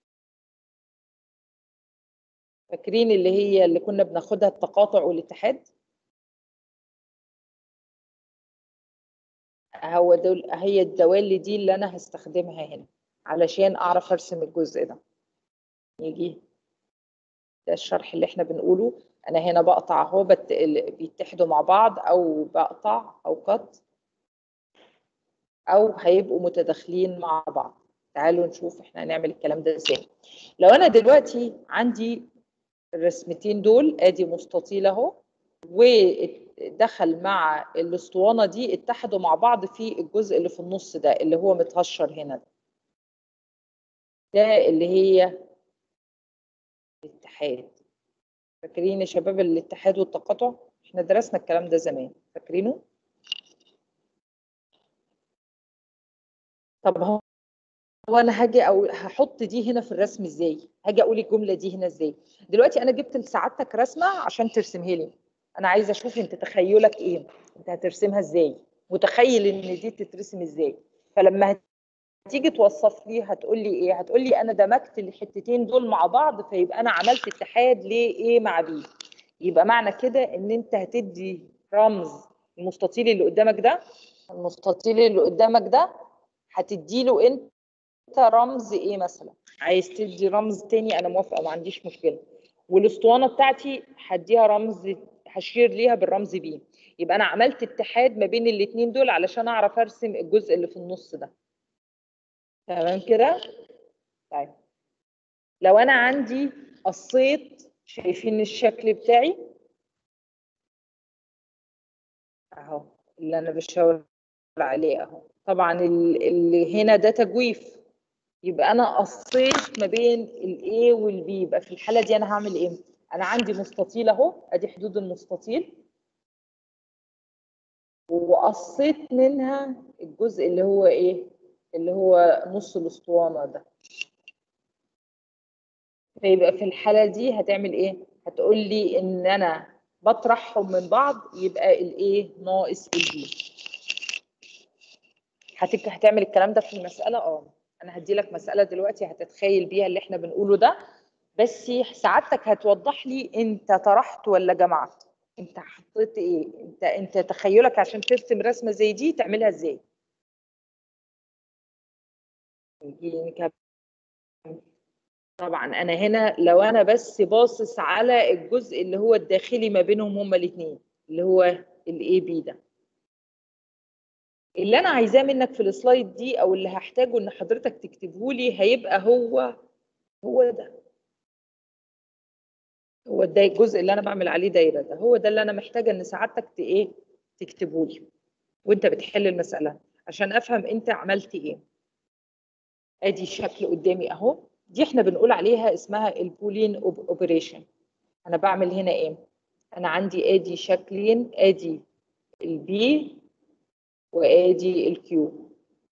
فاكرين اللي هي اللي كنا بناخدها التقاطع والاتحاد هو دول هي الدوالي دي اللي انا هستخدمها هنا علشان اعرف ارسم الجزء ده يجي ده الشرح اللي احنا بنقوله انا هنا بقطع اهو بت... ال- بيتحدوا مع بعض او بقطع او قط او هيبقوا متداخلين مع بعض تعالوا نشوف احنا هنعمل الكلام ده ازاي لو انا دلوقتي عندي الرسمتين دول ادي مستطيل اهو ودخل مع الاسطوانه دي اتحدوا مع بعض في الجزء اللي في النص ده اللي هو متهشر هنا ده, ده اللي هي الاتحاد فاكرين يا شباب الاتحاد والتقاطع احنا درسنا الكلام ده زمان فاكرينه طب هو هو انا هاجي او هحط دي هنا في الرسم ازاي هاجي اقول الجمله دي هنا ازاي دلوقتي انا جبت لسعادتك رسمه عشان ترسمها لي انا عايزه اشوف انت تخيلك ايه انت هترسمها ازاي متخيل ان دي تترسم ازاي فلما هتيجي توصف لي هتقول لي ايه هتقول لي انا دمجت الحتتين دول مع بعض فيبقى انا عملت اتحاد لايه مع بي يبقى معنى كده ان انت هتدي رمز المستطيل اللي قدامك ده المستطيل اللي قدامك ده هتدي له انت رمز ايه مثلا عايز تدي رمز تاني انا موافقه ما عنديش مشكله والاسطوانه بتاعتي هديها رمز هشير ليها بالرمز بي يبقى انا عملت اتحاد ما بين الاثنين دول علشان اعرف ارسم الجزء اللي في النص ده تمام كده طيب لو انا عندي قصيت شايفين الشكل بتاعي اهو اللي انا بشاور عليه اهو طبعا ال- اللي هنا ده تجويف يبقى انا قصيت ما بين الاي والبي يبقى في الحاله دي انا هعمل ايه انا عندي مستطيل اهو ادي حدود المستطيل وقصيت منها الجزء اللي هو ايه اللي هو نص الاسطوانه ده فيبقى في الحاله دي هتعمل ايه هتقول لي ان انا بطرحهم من بعض يبقى الايه ناقص البي هتك هتعمل الكلام ده في المساله اه انا هدي لك مساله دلوقتي هتتخيل بيها اللي احنا بنقوله ده بس سعادتك هتوضح لي انت طرحت ولا جمعت انت حطيت ايه انت انت تخيلك عشان ترسم رسمه زي دي تعملها ازاي نيجي نكمل. طبعا انا هنا لو انا بس باصص على الجزء اللي هو الداخلي ما بينهم هما الاثنين اللي هو الاي بي ده اللي انا عايزاه منك في السلايد دي او اللي هحتاجه ان حضرتك تكتبه لي هيبقى هو هو ده هو ده الجزء اللي انا بعمل عليه دايره ده هو ده اللي انا محتاجه ان سعادتك ت- ايه تكتبه لي وانت بتحل المساله عشان افهم انت عملت ايه ادي شكل قدامي اهو دي احنا بنقول عليها اسمها البولين اوبريشن انا بعمل هنا ايه انا عندي ادي شكلين ادي البي وادي الكيو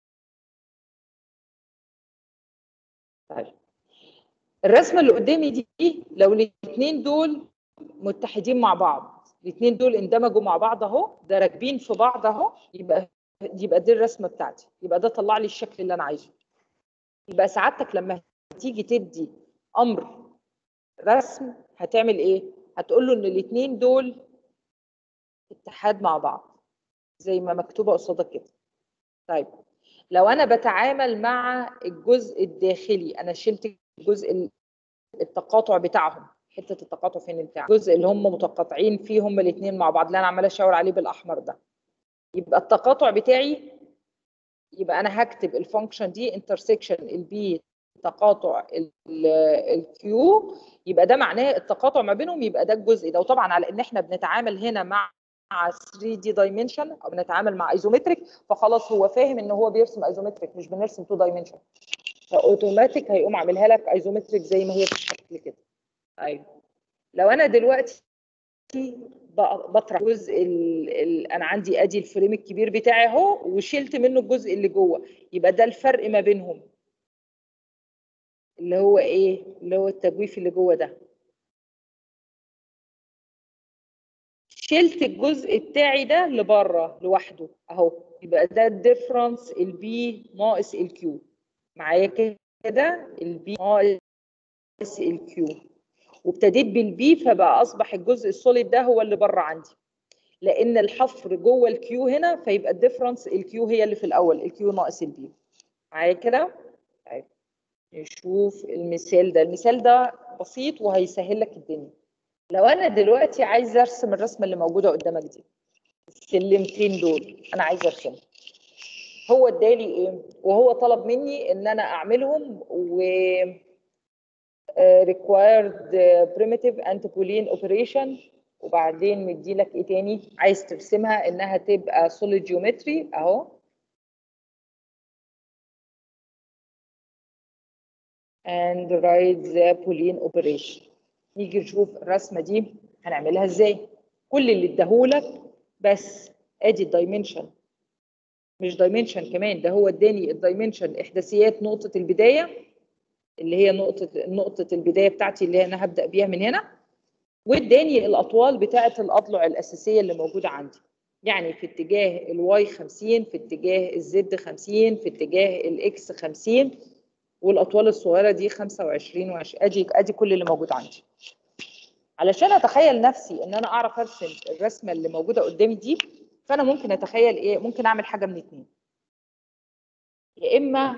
طيب الرسمه اللي قدامي دي لو الاثنين دول متحدين مع بعض الاثنين دول اندمجوا مع بعض اهو ده راكبين في بعض اهو يبقى يبقى دي الرسمه بتاعتي يبقى ده طلع لي الشكل اللي انا عايزه يبقى سعادتك لما تيجي تدي امر رسم هتعمل ايه هتقول له ان الاثنين دول اتحاد مع بعض زي ما مكتوبه قصادك كده طيب لو انا بتعامل مع الجزء الداخلي انا شلت الجزء ال- التقاطع بتاعهم حته التقاطع فين بتاع الجزء اللي هم متقاطعين فيه هم الاثنين مع بعض اللي انا عماله اشاور عليه بالاحمر ده يبقى التقاطع بتاعي يبقى انا هكتب الفانكشن دي انترسكشن البي تقاطع الكيو يبقى ده معناه التقاطع ما بينهم يبقى ده الجزء ده وطبعا على ان احنا بنتعامل هنا مع 3 دي دايمنشن او بنتعامل مع ايزومتريك فخلاص هو فاهم ان هو بيرسم ايزومتريك مش بنرسم 2 دايمنشن فاوتوماتيك هيقوم عاملها لك ايزومتريك زي ما هي في الشكل كده ايوه لو انا دلوقتي ب- بطرح جزء ال... ال... انا عندي ادي الفريم الكبير بتاعي اهو وشلت منه الجزء اللي جوه يبقى ده الفرق ما بينهم اللي هو ايه اللي هو التجويف اللي جوه ده شلت الجزء بتاعي ده لبره لوحده اهو يبقى ده الديفرنس البي ناقص الكيو معايا كده البي ناقص الكيو وابتديت بالبي فبقى اصبح الجزء السوليد ده هو اللي بره عندي لان الحفر جوه الكيو هنا فيبقى الديفرنس الكيو هي اللي في الاول الكيو ناقص البي معايا كده طيب نشوف المثال ده المثال ده بسيط وهيسهل لك الدنيا لو انا دلوقتي عايزه ارسم الرسمه اللي موجوده قدامك دي السلمتين دول انا عايزه ارسمهم هو ادالي ايه وهو طلب مني ان انا اعملهم و آه، required آه، primitive and boolean operation وبعدين مديلك ايه تاني عايز ترسمها انها تبقى solid geometry اهو and write the boolean operation نيجي نشوف الرسمه دي هنعملها ازاي كل اللي اداهولك بس ادي الدايمنشن مش دايمنشن كمان ده هو اداني الدايمنشن احداثيات نقطه البدايه اللي هي نقطه نقطه البدايه بتاعتي اللي انا هبدا بيها من هنا واداني الاطوال بتاعه الاضلع الاساسيه اللي موجوده عندي يعني في اتجاه الواي 50 في اتجاه الزد 50 في اتجاه الاكس 50 والاطوال الصغيره دي 25 وعش ادي ادي كل اللي موجود عندي علشان اتخيل نفسي ان انا اعرف ارسم الرسمه اللي موجوده قدامي دي فانا ممكن اتخيل ايه ممكن اعمل حاجه من اتنين يا اما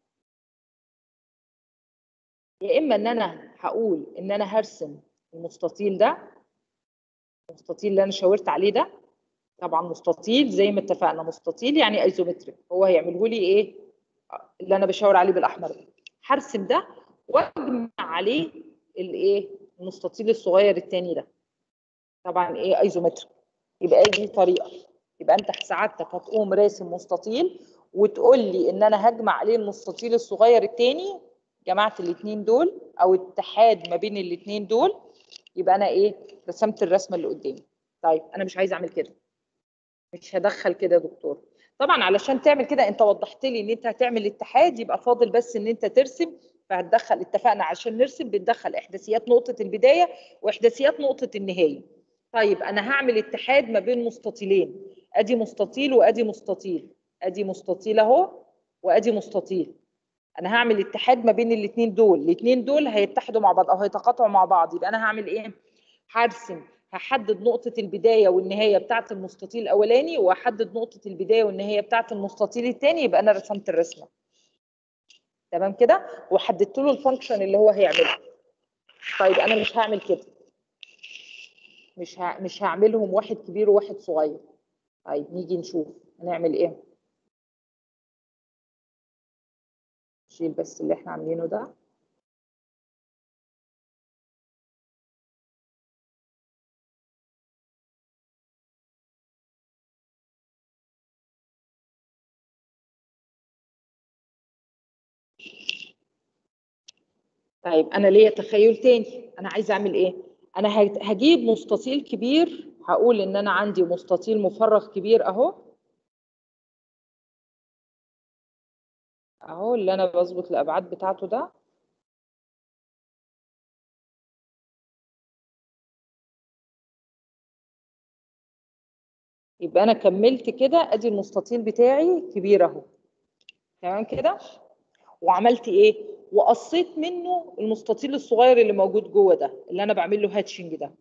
يا اما ان انا هقول ان انا هرسم المستطيل ده المستطيل اللي انا شاورت عليه ده طبعا مستطيل زي ما اتفقنا مستطيل يعني ايزومتريك هو هيعمله لي ايه اللي انا بشاور عليه بالاحمر ده هرسم ده واجمع عليه الايه المستطيل الصغير التاني ده طبعا ايه ايزومتريك يبقى دي طريقه يبقى انت سعادتك هتقوم راسم مستطيل وتقول لي ان انا هجمع عليه المستطيل الصغير التاني جمعت الاثنين دول او اتحاد ما بين الاثنين دول يبقى انا ايه رسمت الرسمه اللي قدامي طيب انا مش عايزه اعمل كده مش هدخل كده يا دكتور طبعا علشان تعمل كده انت وضحت لي ان انت هتعمل اتحاد يبقى فاضل بس ان انت ترسم فهتدخل اتفقنا عشان نرسم بندخل احداثيات نقطه البدايه واحداثيات نقطه النهايه طيب انا هعمل اتحاد ما بين مستطيلين ادي مستطيل وادي مستطيل ادي مستطيل اهو وادي مستطيل انا هعمل اتحاد ما بين الاثنين دول الاثنين دول هيتحدوا مع بعض او هيتقاطعوا مع بعض يبقى انا هعمل ايه هرسم هحدد نقطة البداية والنهاية بتاعة المستطيل الأولاني وأحدد نقطة البداية والنهاية بتاعة المستطيل الثاني يبقى أنا رسمت الرسمة. تمام كده؟ وحددت له الفانكشن اللي هو هيعمله. طيب أنا مش هعمل كده. مش ه... مش هعملهم واحد كبير وواحد صغير. طيب نيجي نشوف هنعمل إيه؟ نشيل بس اللي إحنا عاملينه ده. طيب انا ليا تخيل تاني انا عايزه اعمل ايه انا هج- هجيب مستطيل كبير هقول ان انا عندي مستطيل مفرغ كبير اهو اهو اللي انا بظبط الابعاد بتاعته ده يبقى انا كملت كده ادي المستطيل بتاعي كبير اهو تمام كده وعملت ايه وقصيت منه المستطيل الصغير اللي موجود جوه ده اللي انا بعمل له هاتشنج ده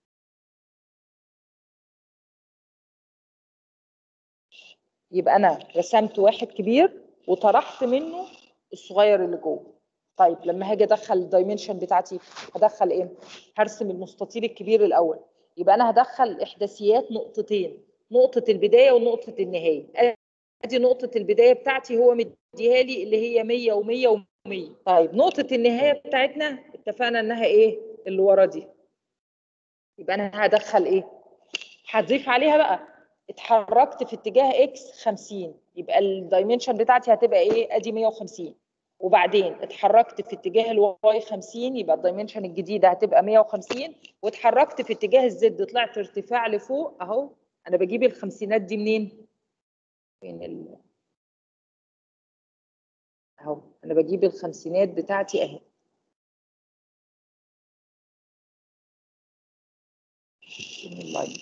يبقى انا رسمت واحد كبير وطرحت منه الصغير اللي جوه طيب لما هاجي ادخل الدايمنشن بتاعتي هدخل ايه هرسم المستطيل الكبير الاول يبقى انا هدخل احداثيات نقطتين نقطه البدايه ونقطه النهايه ادي نقطه البدايه بتاعتي هو مديها لي اللي هي 100 و100 و100 طيب نقطه النهايه بتاعتنا اتفقنا انها ايه اللي ورا دي يبقى انا هدخل ايه هضيف عليها بقى اتحركت في اتجاه اكس 50 يبقى الدايمنشن بتاعتي هتبقى ايه ادي 150 وبعدين اتحركت في اتجاه الواي 50 يبقى الدايمنشن الجديده هتبقى 150 واتحركت في اتجاه الزد طلعت ارتفاع لفوق اهو انا بجيب الخمسينات دي منين فين ال... اهو انا بجيب الخمسينات بتاعتي اهي فين اللاين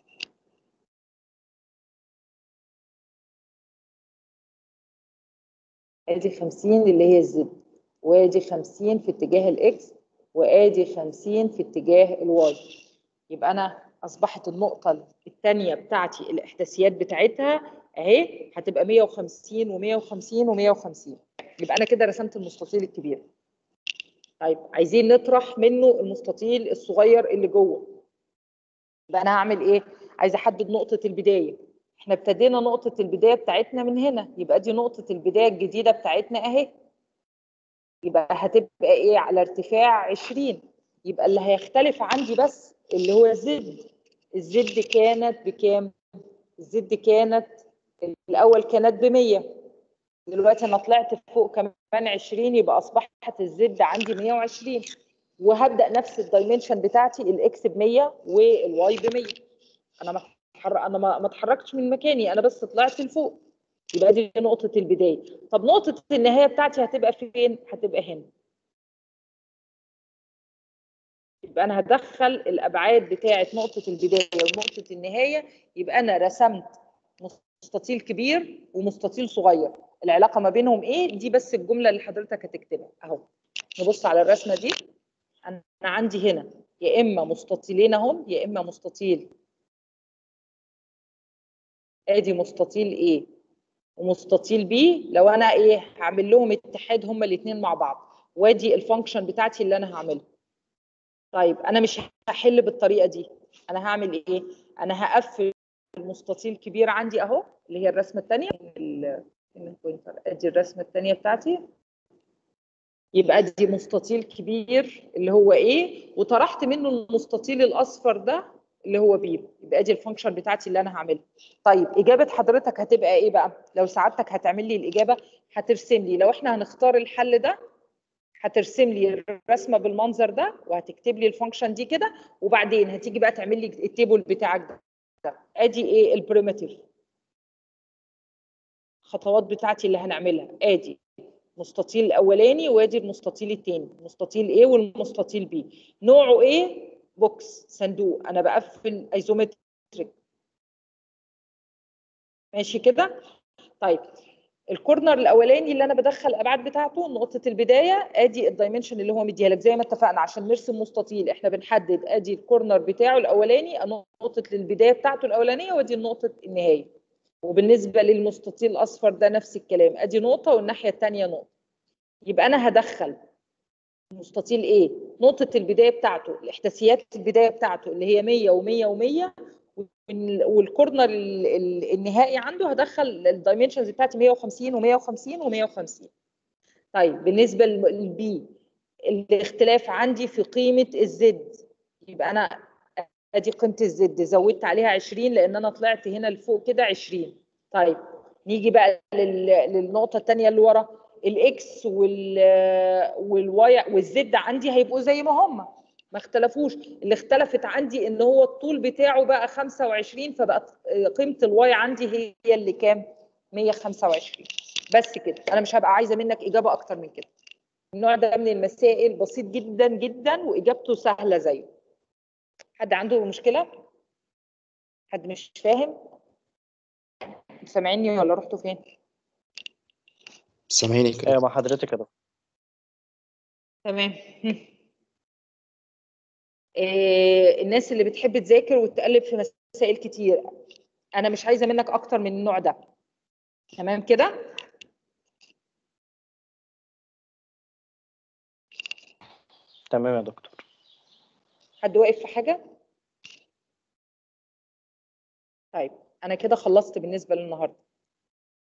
ادي 50 اللي هي الزد وادي 50 في اتجاه الاكس وادي 50 في اتجاه الواي يبقى انا اصبحت النقطه الثانيه بتاعتي الاحداثيات بتاعتها اهي هتبقى 150 و150 و150 يبقى انا كده رسمت المستطيل الكبير طيب عايزين نطرح منه المستطيل الصغير اللي جوه يبقى انا هعمل ايه عايزه احدد نقطه البدايه احنا ابتدينا نقطه البدايه بتاعتنا من هنا يبقى دي نقطه البدايه الجديده بتاعتنا اهي يبقى هتبقى ايه على ارتفاع 20 يبقى اللي هيختلف عندي بس اللي هو الزد الزد كانت بكام الزد كانت الاول كانت ب 100 دلوقتي انا طلعت فوق كمان 20 يبقى اصبحت الزد عندي 120 وهبدا نفس الدايمنشن بتاعتي الاكس ب 100 والواي ب 100 انا ما اتحر- انا ما ما اتحركتش من مكاني انا بس طلعت لفوق يبقى دي نقطه البدايه طب نقطه النهايه بتاعتي هتبقى فين هتبقى هنا يبقى انا هدخل الابعاد بتاعه نقطه البدايه ونقطه النهايه يبقى انا رسمت مستطيل كبير ومستطيل صغير العلاقه ما بينهم ايه دي بس الجمله اللي حضرتك هتكتبها اهو نبص على الرسمه دي انا عندي هنا يا اما مستطيلين اهم يا اما مستطيل ادي مستطيل ايه ومستطيل بي لو انا ايه هعمل لهم اتحاد هما الاثنين مع بعض وادي الفانكشن بتاعتي اللي انا هعملها طيب انا مش هحل بالطريقه دي انا هعمل ايه انا هقفل المستطيل كبير عندي اهو اللي هي الرسمه الثانيه البوينتر ادي الرسمه الثانيه بتاعتي يبقى دي مستطيل كبير اللي هو ايه وطرحت منه المستطيل الاصفر ده اللي هو بي يبقى دي الفانكشن بتاعتي اللي انا هعملها طيب اجابه حضرتك هتبقى ايه بقى لو سعادتك هتعمل لي الاجابه هترسم لي لو احنا هنختار الحل ده هترسم لي الرسمه بالمنظر ده وهتكتب لي الفانكشن دي كده وبعدين هتيجي بقى تعمل لي التيبل بتاعك ده ادي ايه البريمتيف الخطوات بتاعتي اللي هنعملها ادي المستطيل الاولاني وادي المستطيل الثاني مستطيل ايه والمستطيل بي نوعه ايه بوكس صندوق انا بقفل ايزومتريك ماشي كده طيب الكورنر الاولاني اللي انا بدخل الابعاد بتاعته نقطه البدايه ادي الدايمنشن اللي هو مديها لك زي ما اتفقنا عشان نرسم مستطيل احنا بنحدد ادي الكورنر بتاعه الاولاني نقطه البدايه بتاعته الاولانيه وادي نقطه النهايه وبالنسبه للمستطيل الاصفر ده نفس الكلام ادي نقطه والناحيه الثانيه نقطه يبقى انا هدخل مستطيل ايه نقطه البدايه بتاعته الاحداثيات البدايه بتاعته اللي هي 100 و100 و100 والكورنر النهائي عنده هدخل الدايمنشنز بتاعتي 150 و150 و150 طيب بالنسبه للبي الاختلاف عندي في قيمه الزد يبقى انا ادي قيمه الزد زودت عليها 20 لان انا طلعت هنا لفوق كده 20 طيب نيجي بقى للنقطه الثانيه اللي ورا الاكس وال والواي والزد عندي هيبقوا زي ما هم ما اختلفوش اللي اختلفت عندي ان هو الطول بتاعه بقى 25 فبقت قيمه الواي عندي هي اللي كام 125 بس كده انا مش هبقى عايزه منك اجابه اكتر من كده النوع ده من المسائل بسيط جدا جدا واجابته سهله زيه حد عنده مشكله حد مش فاهم سامعيني ولا رحتوا فين سامعيني كده ايوه مع حضرتك يا دكتور تمام إيه الناس اللي بتحب تذاكر وتقلب في مسائل كتير انا مش عايزه منك اكتر من النوع ده تمام كده تمام يا دكتور حد واقف في حاجه طيب انا كده خلصت بالنسبه للنهارده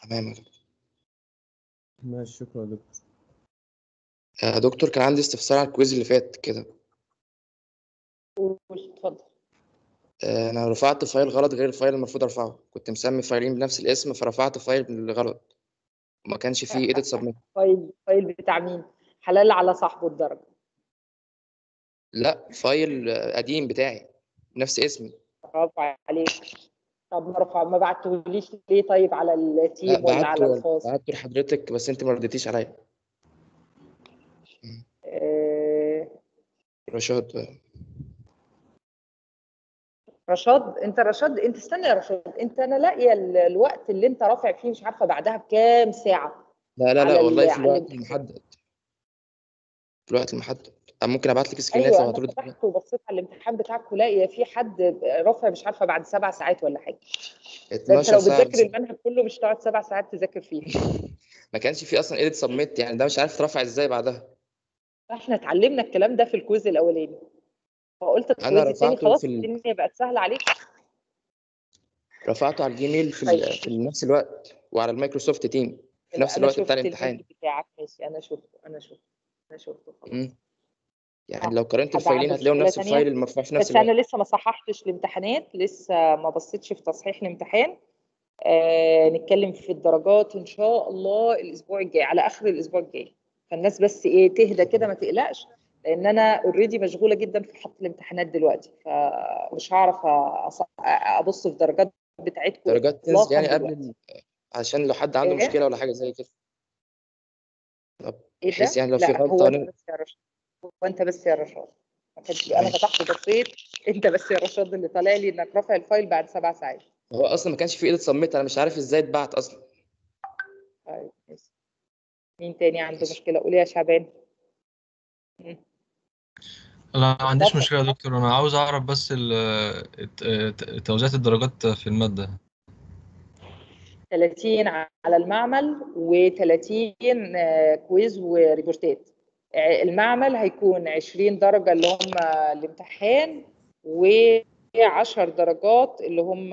تمام يا دكتور ماشي شكرا يا دكتور يا دكتور كان عندي استفسار على الكويز اللي فات كده قول اتفضل آه، انا رفعت فايل غلط غير الفايل المفروض ارفعه كنت مسمي فايلين بنفس الاسم فرفعت فايل غلط وما كانش فيه ايديت سبميت فايل فايل بتاع مين حلال على صاحبه الدرجه لا فايل آه، قديم بتاعي نفس اسمي برافو عليك طب ما رفع ما بعتهوليش ليه طيب على لا التيم ولا على بعته الخاص بعته لحضرتك بس انت ما رديتيش عليا آه، رشاد آه، رشاد انت رشاد انت استنى يا رشاد انت انا لاقيه ال- الوقت اللي انت رافع فيه مش عارفه بعدها بكام ساعه لا لا على لا ال- والله في على الوقت الامتحان. المحدد في الوقت المحدد أنا ممكن ابعت لك سكرينات ايوه لو انا هترد فتحت وبصيت على الامتحان بتاعك ولاقيه في حد رافع مش عارفه بعد سبع ساعات ولا حاجه ده انت 12 لو ساعة بتذاكر بس المنهج كله مش هتقعد سبع ساعات تذاكر فيه ما كانش في اصلا ايديت سبميت يعني ده مش عارف اترفع ازاي بعدها احنا اتعلمنا الكلام ده في الكويز الاولاني فقلت انا الكويز التاني رفعته خلاص في ال... الدنيا بقت سهله عليك رفعته على الجيميل في, طيب. ال... في نفس الوقت وعلى المايكروسوفت تيم في نفس انا الوقت بتاع شفت الامتحان الميل بتاعك ماشي انا شفته انا شفته انا شفته خلاص مم. يعني آه. لو قارنت حد الفايلين عنده هتلاقيهم مشكلة نفس تانية؟ الفايل المرفوع في نفس بس انا الوقت لسه ما صححتش الامتحانات لسه ما بصيتش في تصحيح الامتحان آه نتكلم في الدرجات ان شاء الله الاسبوع الجاي على اخر الاسبوع الجاي فالناس بس ايه تهدى كده ما تقلقش لان انا اوريدي مشغوله جدا في حط الامتحانات دلوقتي فمش هعرف أص- ابص في درجات بتاعتكم درجات تنزل إطلاقاً يعني قبل دلوقتي. ال... عشان لو حد عنده إيه؟ مشكلة ولا حاجة زي كده ايه بحيث ده؟ يعني لو في لا غلطة هو انت ون- بس يا رشاد هو انت بس يا رشاد ما كانش انا فتحت وبصيت انت بس يا رشاد اللي طالع لي انك رافع الفايل بعد سبع ساعات هو اصلا ما كانش في ايديت سبميت انا مش عارف ازاي اتبعت اصلا طيب ماشي. مين تاني عنده ماشي. مشكلة قول يا شعبان مم. لا ما عنديش اتفضل. مشكلة يا دكتور أنا عاوز أعرف بس ال- الت- الت- توزيعات الدرجات في المادة 30 على المعمل و30 كويز وريبورتات ع- المعمل هيكون 20 درجة اللي هم الامتحان و10 درجات اللي هم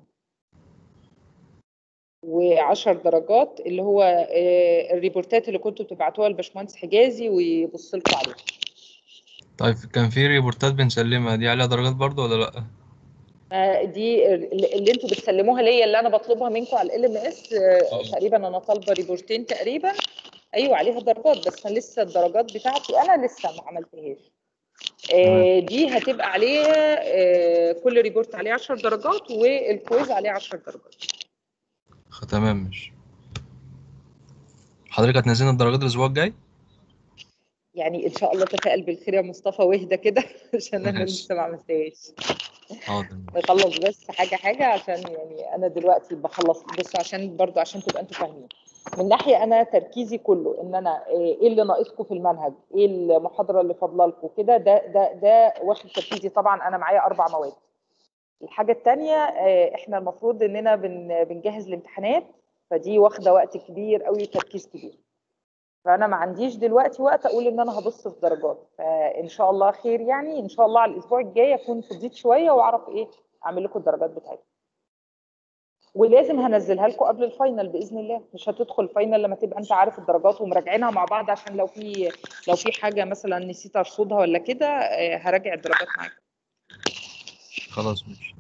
و10 درجات اللي هو آه، الريبورتات اللي كنتوا بتبعتوها لباشمهندس حجازي ويبص لكم عليها طيب كان في ريبورتات بنسلمها دي عليها درجات برضو ولا لأ؟ آه، دي اللي اللي انتوا بتسلموها ليا اللي انا بطلبها منكم على ال ام اس تقريبا انا طالبه ريبورتين تقريبا ايوه عليها درجات بس انا لسه الدرجات بتاعتي انا لسه ما عملتهاش آه، دي هتبقى عليها آه، كل ريبورت عليه 10 درجات والكويز عليه 10 درجات خ- تمام ماشي حضرتك هتنزلنا الدرجات الأسبوع الجاي؟ يعني ان شاء الله تفائل بالخير يا مصطفى واهدى كده عشان انا ماشي. لسه ما عملتهاش حاضر نخلص بس حاجه حاجه عشان يعني انا دلوقتي بخلص بص عشان برضو عشان تبقى انتوا فاهمين من ناحيه انا تركيزي كله ان انا ايه اللي ناقصكم في المنهج ايه المحاضره اللي فاضله لكم كده ده ده ده واخد تركيزي طبعا انا معايا اربع مواد الحاجه الثانيه احنا المفروض اننا بن بنجهز الامتحانات فدي واخده وقت كبير قوي تركيز كبير فانا ما عنديش دلوقتي وقت اقول ان انا هبص في درجات فان شاء الله خير يعني ان شاء الله على الاسبوع الجاي اكون فضيت شويه واعرف ايه اعمل لكم الدرجات بتاعتكم ولازم هنزلها لكم قبل الفاينل باذن الله مش هتدخل الفاينل لما تبقى انت عارف الدرجات ومراجعينها مع بعض عشان لو في لو في حاجه مثلا نسيت ارصدها ولا كده آه، هراجع الدرجات معاكم خلاص ماشي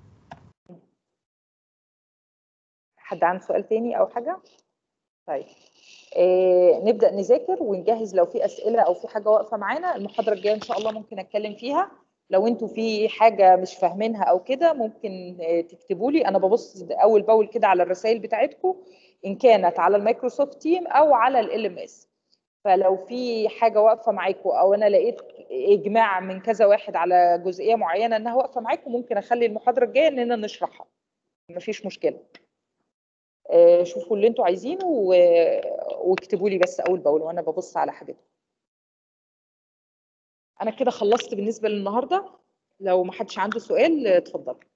حد عنده سؤال تاني او حاجه طيب آه نبدا نذاكر ونجهز لو في اسئله او في حاجه واقفه معانا المحاضره الجايه ان شاء الله ممكن اتكلم فيها لو انتوا في حاجه مش فاهمينها او كده ممكن آه تكتبوا لي انا ببص اول باول كده على الرسائل بتاعتكم ان كانت على المايكروسوفت تيم او على ال ام اس فلو في حاجه واقفه معاكم او انا لقيت اجماع من كذا واحد على جزئيه معينه انها واقفه معاكم ممكن اخلي المحاضره الجايه اننا نشرحها مفيش مشكله آه، شوفوا اللي انتوا عايزينه و- واكتبوا لي بس اول باول وانا ببص على حاجتكم انا كده خلصت بالنسبه للنهارده لو ما حدش عنده سؤال آه، اتفضل